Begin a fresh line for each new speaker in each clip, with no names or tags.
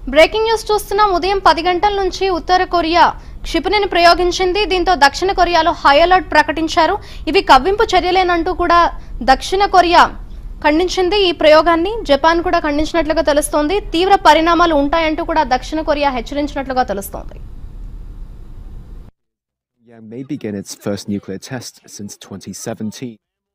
Breaking news చూస్తున్నాం ఉదయం పది గంటల నుంచి ఉత్తర కొరియా క్షిపణిని ప్రయోగించింది దీంతో దక్షిణ కొరియాలో హై అలర్ట్ ప్రకటించారు ఇవి కవ్వింపు చర్యలేనంటూ కూడా దక్షిణ కొరియా ఖండించింది ఈ ప్రయోగాన్ని జపాన్ కూడా ఖండించినట్లుగా తెలుస్తోంది తీవ్ర పరిణామాలు ఉంటాయంటూ కూడా దక్షిణ కొరియా హెచ్చరించినట్లుగా తెలుస్తోంది
Pyongyang may begin its first nuclear test since 2017.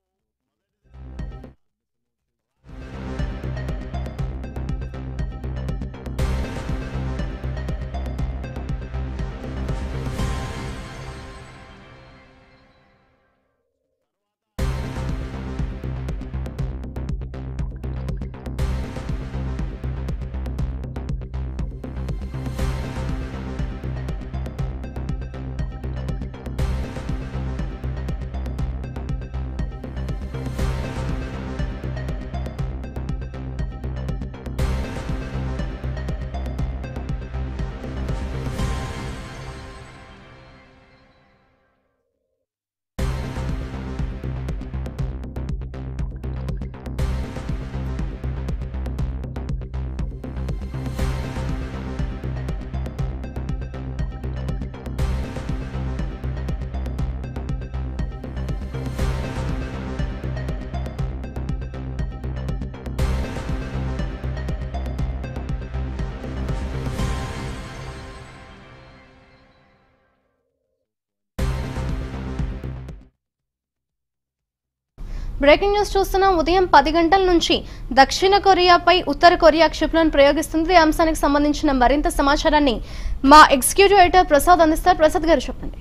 Breaking news చూస్తున్నాం ఉదయం పది గంటల నుంచి దక్షిణ కొరియాపై ఉత్తర కొరియా క్షిపణులను ప్రయోగిస్తుంది ఈ అంశానికి సంబంధించిన మరింత సమాచారాన్ని మా ఎగ్జిక్యూటివ్ ఎడిటర్ ప్రసాద్ అందిస్తారు ప్రసాద్ గారు చెప్పండి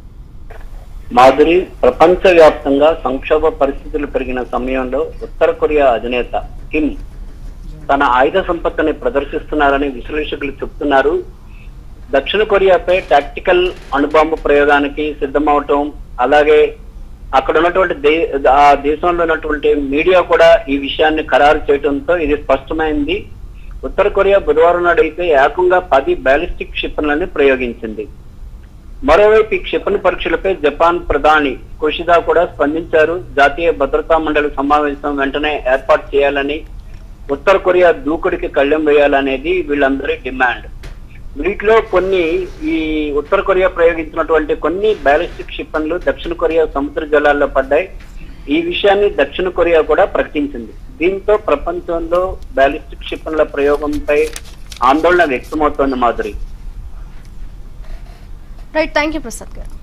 మాధురి ప్రపంచవ్యాప్తంగా సంక్షోభ పరిస్థితులు పెరిగిన సమయంలో ఉత్తర కొరియా అధినేత కిమ్ తన ఆయుధ సంపత్తిని ప్రదర్శిస్తున్నారని విశ్లేషకులు చెప్తున్నారు దక్షిణ కొరియాపై టాక్టికల్ అణుబాంబు ప్రయోగానికి సిద్ధమవటం అలాగే అక్కడ ఉన్నటువంటి దే ఆ దేశంలో ఉన్నటువంటి మీడియా కూడా ఈ విషయాన్ని ఖరారు చేయడంతో ఇది స్పష్టమైంది ఉత్తర కొరియా బుధవారం నాడు అయితే ఏకంగా పది బ్యాలిస్టిక్ క్షిపణులని ప్రయోగించింది మరోవైపు ఈ క్షిపణి పరీక్షలపై జపాన్ ప్రధాని కుషిదా కూడా స్పందించారు జాతీయ భద్రతా మండలి సమావేశం వెంటనే ఏర్పాటు చేయాలని ఉత్తర కొరియా దూకుడికి కళ్ళెం వేయాలనేది వీళ్ళందరి డిమాండ్ వీటిలో కొన్ని ఈ ఉత్తర కొరియా ప్రయోగించినటువంటి కొన్ని బ్యాలిస్టిక్ క్షిపణులు దక్షిణ కొరియా సముద్ర జలాల్లో పడ్డాయి ఈ విషయాన్ని దక్షిణ కొరియా కూడా ప్రకటించింది దీంతో ప్రపంచంలో బ్యాలిస్టిక్ క్షిపణుల ప్రయోగంపై ఆందోళన వ్యక్తమవుతోంది Madhuri
right thank you Prasad గారు